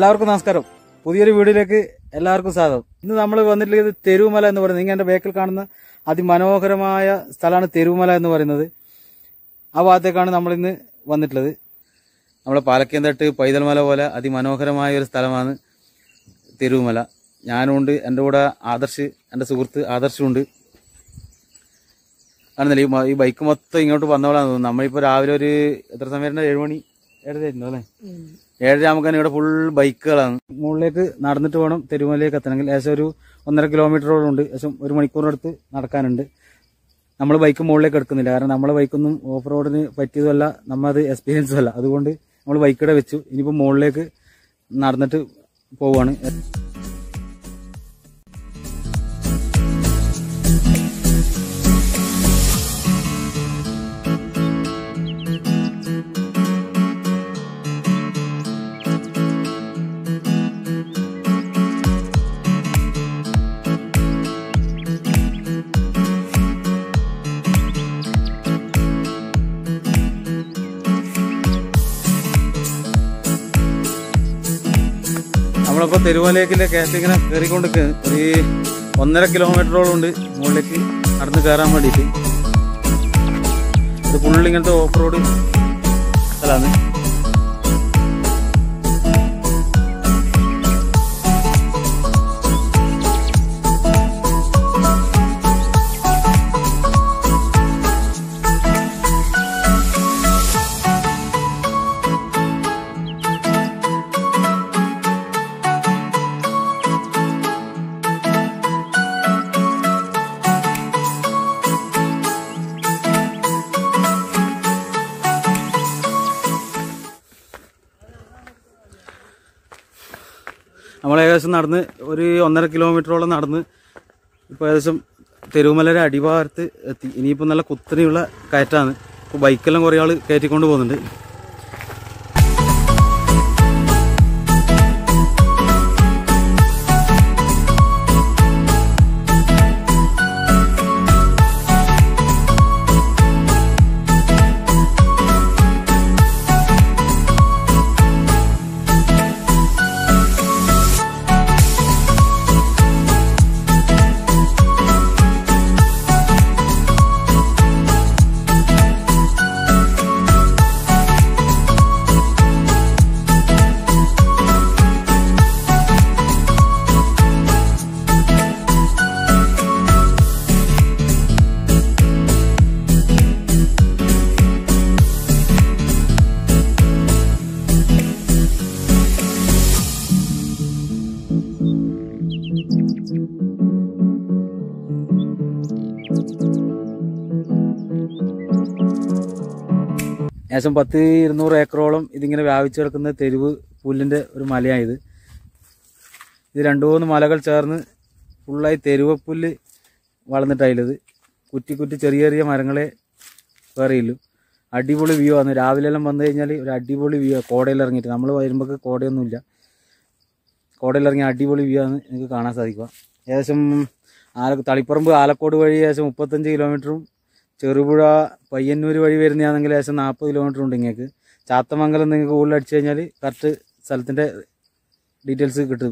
എല്ലാവർക്കും നമസ്കാരം പുതിയൊരു വീഡിയോയിലേക്ക് എല്ലാവർക്കും സ്വാഗതം ഇന്ന് നമ്മൾ വന്നിട്ടുള്ളത് തെരുവുമല എന്ന് പറയുന്നത് നിങ്ങൾ എന്റെ ബേക്കിൽ കാണുന്ന അതിമനോഹരമായ സ്ഥലമാണ് തെരുവുമല എന്ന് പറയുന്നത് ആ ഭാഗത്തേക്കാണ് നമ്മൾ ഇന്ന് വന്നിട്ടുള്ളത് നമ്മളെ പാലക്കേന്തട്ട് പൈതൽമല പോലെ അതിമനോഹരമായ ഒരു സ്ഥലമാണ് തെരുവുമല ഞാനുണ്ട് എൻ്റെ കൂടെ ആദർശ് എൻ്റെ സുഹൃത്ത് ആദർശുണ്ട് കാണുന്നില്ല ഈ മ- ഈ ബൈക്ക് മൊത്തം ഇങ്ങോട്ട് വന്നോളാന്ന് തോന്നുന്നു നമ്മളിപ്പോൾ രാവിലെ ഒരു എത്ര സമയം ഏഴ് മണി ഏഴരായിരുന്നു അല്ലേ ഏഴര ആകുമ്പോൾ ഇവിടെ ഫുൾ ബൈക്കുകളാണ് മുകളിലേക്ക് നടന്നിട്ട് വേണം തെരുമലയിലേക്ക് എത്തണമെങ്കിൽ ഏകദേശം ഒരു ഒന്നര കിലോമീറ്ററോളം ഉണ്ട് ഏകദേശം ഒരു മണിക്കൂറിനടുത്ത് നടക്കാനുണ്ട് നമ്മൾ ബൈക്ക് മുകളിലേക്ക് എടുക്കുന്നില്ല കാരണം നമ്മളെ ബൈക്കൊന്നും ഓഫ് റോഡിന് പറ്റിയതല്ല നമ്മൾ അത് എക്സ്പീരിയൻസും അല്ല അതുകൊണ്ട് നമ്മൾ ബൈക്കിടെ വെച്ചു ഇനിയിപ്പോൾ മുകളിലേക്ക് നടന്നിട്ട് പോവുകയാണ് നമ്മളിപ്പോൾ തെരുവലേക്കിലെ കയറ്റിങ്ങനെ കയറിക്കൊണ്ട് ഒരു ഒന്നര കിലോമീറ്ററോളം ഉണ്ട് മുകളിലേക്ക് നടന്ന് കയറാൻ വേണ്ടിയിട്ട് ഇത് ഫുള്ള് ഇങ്ങനത്തെ ഓഫ് റോഡ് സ്ഥലമാണ് നമ്മൾ ഏകദേശം നടന്ന് ഒരു ഒന്നര കിലോമീറ്ററോളം നടന്ന് ഇപ്പോൾ ഏകദേശം തെരുവുമലയുടെ അടിഭാഗത്ത് എത്തി ഇനിയിപ്പോൾ നല്ല കുത്തനെയുള്ള കയറ്റാണ് ഇപ്പോൾ ബൈക്കെല്ലാം കുറേ ആൾ കയറ്റിക്കൊണ്ട് പോകുന്നുണ്ട് ഏകദേശം പത്ത് ഇരുന്നൂറ് ഏക്കറോളം ഇതിങ്ങനെ വ്യാപിച്ചു കിടക്കുന്ന തെരുവ് പുല്ലിൻ്റെ ഒരു മലയാണിത് ഇത് രണ്ടു മൂന്ന് മലകൾ ചേർന്ന് ഫുള്ളായി തെരുവ പുല്ല് വളർന്നിട്ടായുള്ളത് കുറ്റി കുറ്റി ചെറിയ ചെറിയ മരങ്ങളെ വേറെയുള്ളൂ അടിപൊളി വ്യൂ ആണ് രാവിലെ എല്ലാം വന്നു കഴിഞ്ഞാൽ ഒരു അടിപൊളി വ്യൂ കോടയിൽ ഇറങ്ങിയിട്ട് നമ്മൾ വരുമ്പോൾ കോടയൊന്നുമില്ല കോടയിൽ ഇറങ്ങിയ അടിപൊളി വ്യൂ ആണ് നിങ്ങൾക്ക് കാണാൻ സാധിക്കുക ഏകദേശം ആല തളിപ്പറമ്പ് ആലക്കോട് വഴി ഏകദേശം മുപ്പത്തഞ്ച് കിലോമീറ്ററും ചെറുപുഴ പയ്യന്നൂർ വഴി വരുന്നതാണെങ്കിൽ ഏകദേശം നാൽപ്പത് കിലോമീറ്റർ ഉണ്ട് ഇങ്ങേക്ക് ചാത്തമംഗലം നിങ്ങൾക്ക് ഗൂഗിളിൽ അടിച്ചു കഴിഞ്ഞാൽ കറക്റ്റ് സ്ഥലത്തിൻ്റെ ഡീറ്റെയിൽസ് കിട്ടും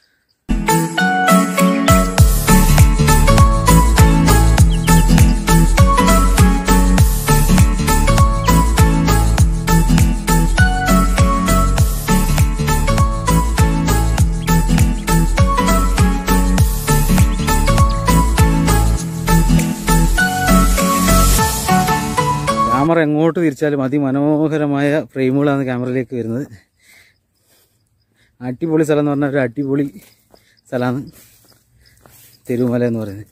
ക്യാമറ എങ്ങോട്ട് തിരിച്ചാലും അതിമനോഹരമായ ഫ്രെയിമുകളാണ് ക്യാമറയിലേക്ക് വരുന്നത് അടിപൊളി സ്ഥലം എന്ന് പറഞ്ഞാൽ ഒരു അടിപൊളി സ്ഥലമാണ് തെരുവുമല എന്ന് പറയുന്നത്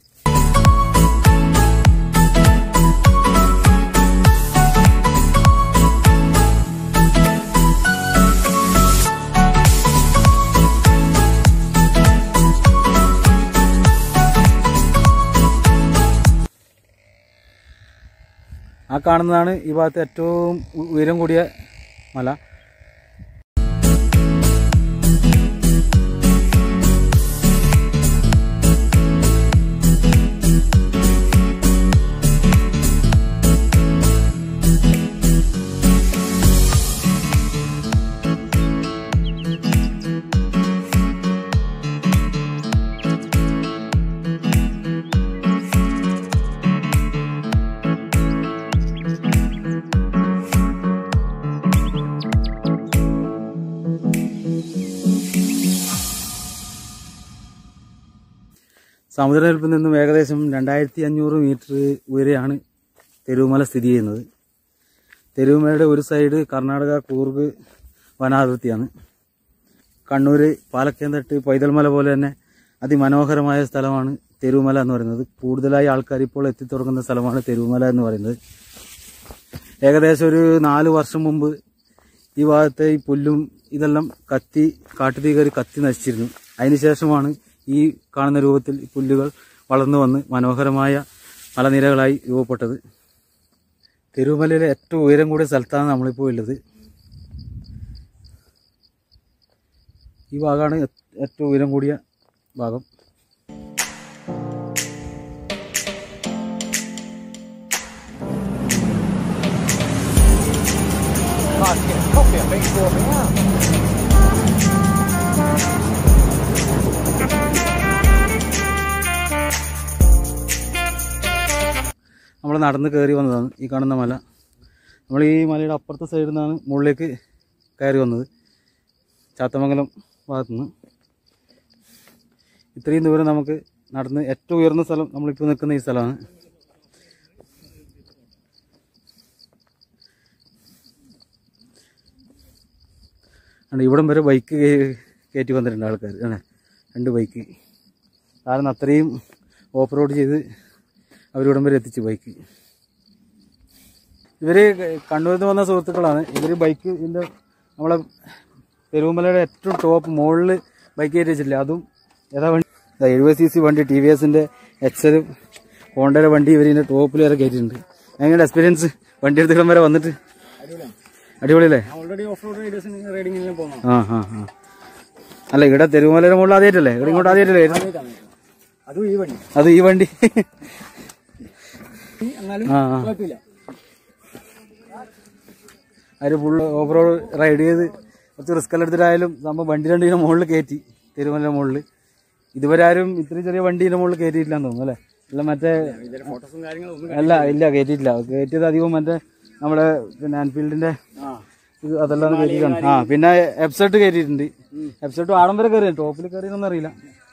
ആ കാണുന്നതാണ് ഈ ഭാഗത്ത് ഏറ്റവും ഉ- ഉയരം കൂടിയ മല സമുദ്രനിരപ്പിൽ നിന്നും ഏകദേശം രണ്ടായിരത്തി അഞ്ഞൂറ് മീറ്റർ ഉയരെയാണ് തെരുവുമല സ്ഥിതി ചെയ്യുന്നത് തെരുവുമലയുടെ ഒരു സൈഡ് കർണാടക കൂർഗ് വനാതിർത്തിയാണ് കണ്ണൂർ പാലക്കേന്തട്ട് പൈതൽമല പോലെ തന്നെ അതിമനോഹരമായ സ്ഥലമാണ് തെരുവുമല എന്ന് പറയുന്നത് കൂടുതലായി ആൾക്കാർ ഇപ്പോൾ എത്തിത്തുടങ്ങുന്ന സ്ഥലമാണ് തെരുവുമല എന്ന് പറയുന്നത് ഏകദേശം ഒരു നാല് വർഷം മുമ്പ് ഈ ഭാഗത്തെ ഈ പുല്ലും ഇതെല്ലാം കത്തി കാട്ടുതീ കയറി കത്തി നശിച്ചിരുന്നു അതിനുശേഷമാണ് ഈ കാണുന്ന രൂപത്തിൽ ഈ പുല്ലുകൾ വളർന്നു വന്ന് മനോഹരമായ മലനിരകളായി രൂപപ്പെട്ടത് തിരുമലയിലെ ഏറ്റവും ഉയരം കൂടിയ സ്ഥലത്താണ് നമ്മളിപ്പോൾ ഉള്ളത് ഈ ഭാഗമാണ് ഏ- ഏറ്റവും ഉയരം കൂടിയ ഭാഗം നമ്മൾ നടന്ന് കയറി വന്നതാണ് ഈ കാണുന്ന മല നമ്മൾ ഈ മലയുടെ അപ്പുറത്തെ സൈഡിൽ നിന്നാണ് മുകളിലേക്ക് കയറി വന്നത് ചാത്തമംഗലം ഭാഗത്തുനിന്ന് ഇത്രയും ദൂരം നമുക്ക് നടന്ന് ഏറ്റവും ഉയർന്ന സ്ഥലം നമ്മളിപ്പോൾ നിൽക്കുന്ന ഈ സ്ഥലമാണ് ആണ് ഇവിടം വരെ ബൈക്ക് കയറ്റി വന്നിട്ടുണ്ട് ആൾക്കാർ ആണ് രണ്ട് ബൈക്ക് കാരണം അത്രയും ഓഫ് റോഡ് ചെയ്ത് അവരിവിടം വരെ എത്തിച്ചു ബൈക്ക് ഇവര് കണ്ണൂരിൽ നിന്ന് വന്ന സുഹൃത്തുക്കളാണ് ഇവര് ബൈക്ക് ഇതിന്റെ നമ്മളെ പെരുമലയുടെ ഏറ്റവും ടോപ്പ് മുകളിൽ ബൈക്ക് കയറ്റി വെച്ചില്ല അതും ഏതാ വണ്ടി എഴുപത് സി സി വണ്ടി ടി വി എസിന്റെ എക്സൽ ഹോണ്ടയുടെ വണ്ടി ഇവരിന്റെ ടോപ്പിൽ വരെ കയറ്റിയിട്ടുണ്ട് എങ്ങനെയുണ്ട് എക്സ്പീരിയൻസ് വണ്ടി എടുത്തിടം വരെ വന്നിട്ട് അടിപൊളിയല്ലേ ഓൾറെഡി ഓഫ് റോഡ് റൈഡിങ്ങിലും പോകുന്നു ആ ആ ആ അല്ല ഇവിടെ തെരുവുമലയുടെ മുകളിൽ ആദ്യമായിട്ടല്ലേ ഇവിടെ ഇങ്ങോട്ട് ആദ്യമായിട്ടല്ലേ അതും ഈ വണ്ടി അത് ഈ വണ്ടി എന്നാലും ആ ആ കുഴപ്പമില്ല അവര് ഫുള്ള് ഓഫ് റോഡ് റൈഡ് ചെയ്ത് കുറച്ച് റിസ്ക് എല്ലാം എടുത്തിട്ടായാലും സംഭവം വണ്ടി രണ്ടിന്റെ മുകളിൽ കയറ്റി തിരുമല മുകളിൽ ഇതുവരെ ആരും ഇത്രയും ചെറിയ വണ്ടീന്റെ മുകളിൽ കയറ്റിയിട്ടില്ലെന്ന് തോന്നുന്നു അല്ലേ അല്ല മറ്റേ ഇതിന്റെ ഫോട്ടോസും കാര്യങ്ങളും ഒന്നും അല്ല ഇല്ല കയറ്റിയിട്ടില്ല കയറ്റിയത് അധികം മറ്റേ നമ്മുടെ പിന്നെ ആൻഫീൽഡിന്റെ ആ ഇത് അതെല്ലാം കയറ്റിയിട്ടുണ്ട് ആ പിന്നെ എപ്സെട്ട് കയറ്റിയിട്ടുണ്ട് എപ്സെട്ട് ആടം വരെ കയറി ടോപ്പിൽ കയറിയെന്നൊന്നും അറിയില്ല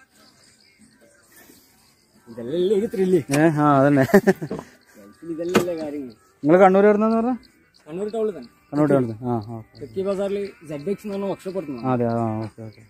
ഇതല്ലേ ഒരു ത്രില്ല് ഏ ആ അതന്നെ ഇതല്ലേ കാര്യങ്ങൾ നിങ്ങൾ കണ്ണൂർ എവിടുന്നെന്ന് പറഞ്ഞ കണ്ണൂർ ടൗണിൽ തന്നെ കണ്ണൂർ എവിടുന്ന് ആ ആ തെക്കി ബസാറിൽ സെഡ് എക്സ് എന്ന് പറഞ്ഞ വർക്ക്ഷോപ്പ് നടത്തുന്നു ആ, അതെ ആ okay okay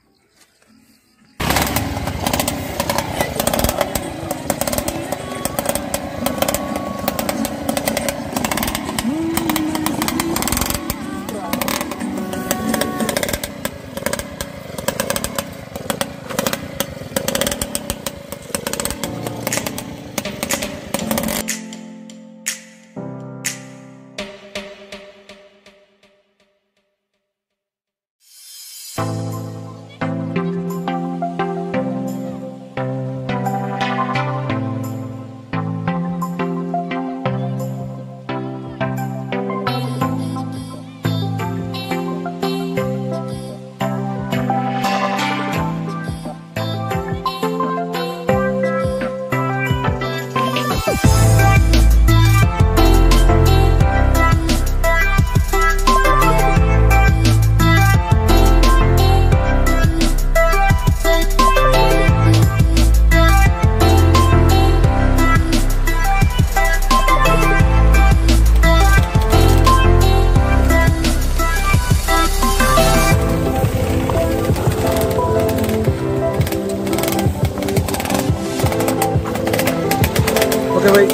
okay bye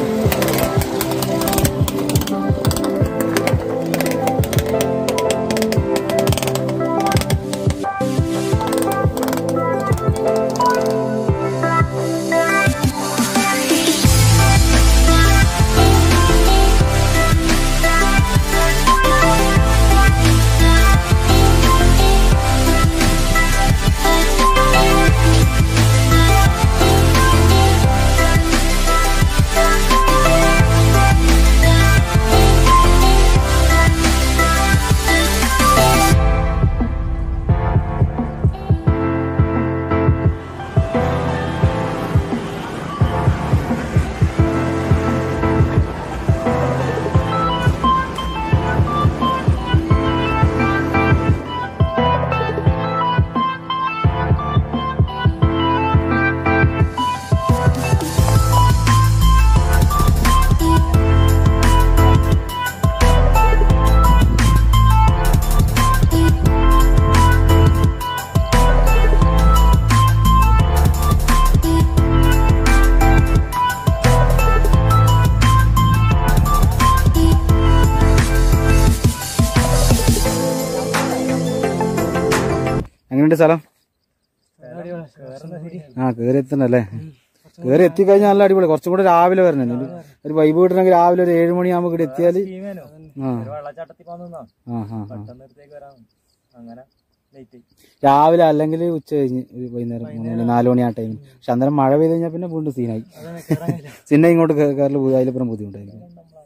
Thank എങ്ങനെയുണ്ട് സ്ഥലം ആ കയറി എത്തണല്ലേ കയറി എത്തിക്കഴിഞ്ഞാൽ നല്ല അടിപൊളി കുറച്ചും കൂടെ രാവിലെ വരണം ഒരു- ഒരു വൈബ് കിട്ടണമെങ്കിൽ രാവിലെ ഒരു ഏഴ് മണിയാകുമ്പോൾ ഇവിടെ എത്തിയാൽ ആ വെള്ളച്ചാട്ടത്തിൽ പോകാൻ ആ ആ ആ പെട്ടെന്നടുത്തേക്ക് വരാം അങ്ങനെ ലേറ്റ് രാവിലെ അല്ലെങ്കിൽ ഉച്ച കഴിഞ്ഞ് ഒരു വൈകുന്നേരം മൂന്ന് മണി നാല് മണി ആ ടൈമിൽ പക്ഷെ അന്നേരം മഴ പെയ്ത് കഴിഞ്ഞാൽ പിന്നെ വീണ്ടും സീനായി പിന്നെ ഇങ്ങോട്ട് കയറൽ അതിലപ്പുറം ബുദ്ധിമുട്ടായിരിക്കും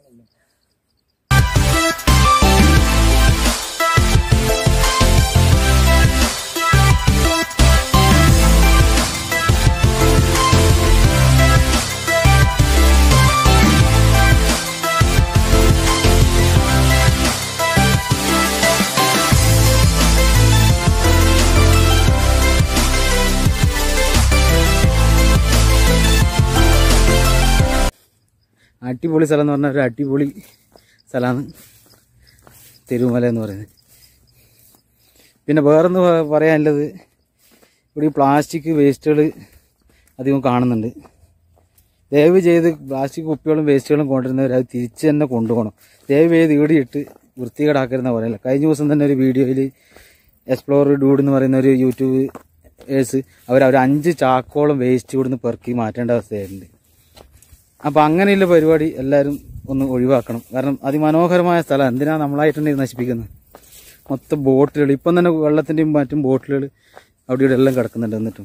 അടിപൊളി സ്ഥലം എന്ന് പറഞ്ഞാൽ ഒരു അടിപൊളി സ്ഥലമാണ് തെരുവുമല എന്ന് പറയുന്നത് പിന്നെ വേറൊന്ന് പ- പറയാനുള്ളത് ഇവിടെ ഈ പ്ലാസ്റ്റിക് വേസ്റ്റുകൾ അധികം കാണുന്നുണ്ട് ദയവ് ചെയ്ത് പ്ലാസ്റ്റിക് കുപ്പികളും വേസ്റ്റുകളും കൊണ്ടുവരുന്നവർ അത് തിരിച്ച് തന്നെ കൊണ്ടുപോകണം ദയവ് ചെയ്ത് ഈടിയിട്ട് വൃത്തികേടാക്കരുന്ന പറയല്ല കഴിഞ്ഞ ദിവസം തന്നെ ഒരു വീഡിയോയിൽ എക്സ്പ്ലോർ ഡൂഡ് എന്ന് പറയുന്ന ഒരു യൂട്യൂബ് ഏഴ്സ് അവർ അവർ അഞ്ച് ചാക്കോളം വേസ്റ്റ് ഇവിടുന്ന് പെറുക്കി മാറ്റേണ്ട അവസ്ഥയായിട്ടുണ്ട് അപ്പം അങ്ങനെയുള്ള പരിപാടി എല്ലാവരും ഒന്ന് ഒഴിവാക്കണം കാരണം അതിമനോഹരമായ സ്ഥലം എന്തിനാ നമ്മളായിട്ടുണ്ടെങ്കിൽ നശിപ്പിക്കുന്നത് മൊത്തം ബോട്ടുകൾ ഇപ്പം തന്നെ വെള്ളത്തിൻ്റെയും മറ്റും ബോട്ടുകൾ അവിടെ ഇവിടെ എല്ലാം കിടക്കുന്നുണ്ട് എന്നിട്ടും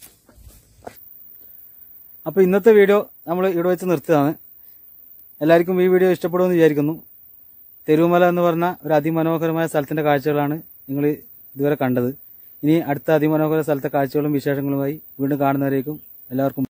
അപ്പോൾ ഇന്നത്തെ വീഡിയോ നമ്മൾ ഇവിടെ വെച്ച് നിർത്തുകയാണ് എല്ലാവർക്കും ഈ വീഡിയോ ഇഷ്ടപ്പെടുമെന്ന് വിചാരിക്കുന്നു തെരുവുമല എന്ന് പറഞ്ഞ ഒരു അതിമനോഹരമായ സ്ഥലത്തിൻ്റെ കാഴ്ചകളാണ് നിങ്ങൾ ഇതുവരെ കണ്ടത് ഇനി അടുത്ത അതിമനോഹര സ്ഥലത്തെ കാഴ്ചകളും വിശേഷങ്ങളുമായി വീണ്ടും കാണുന്നവരേക്കും എല്ലാവർക്കും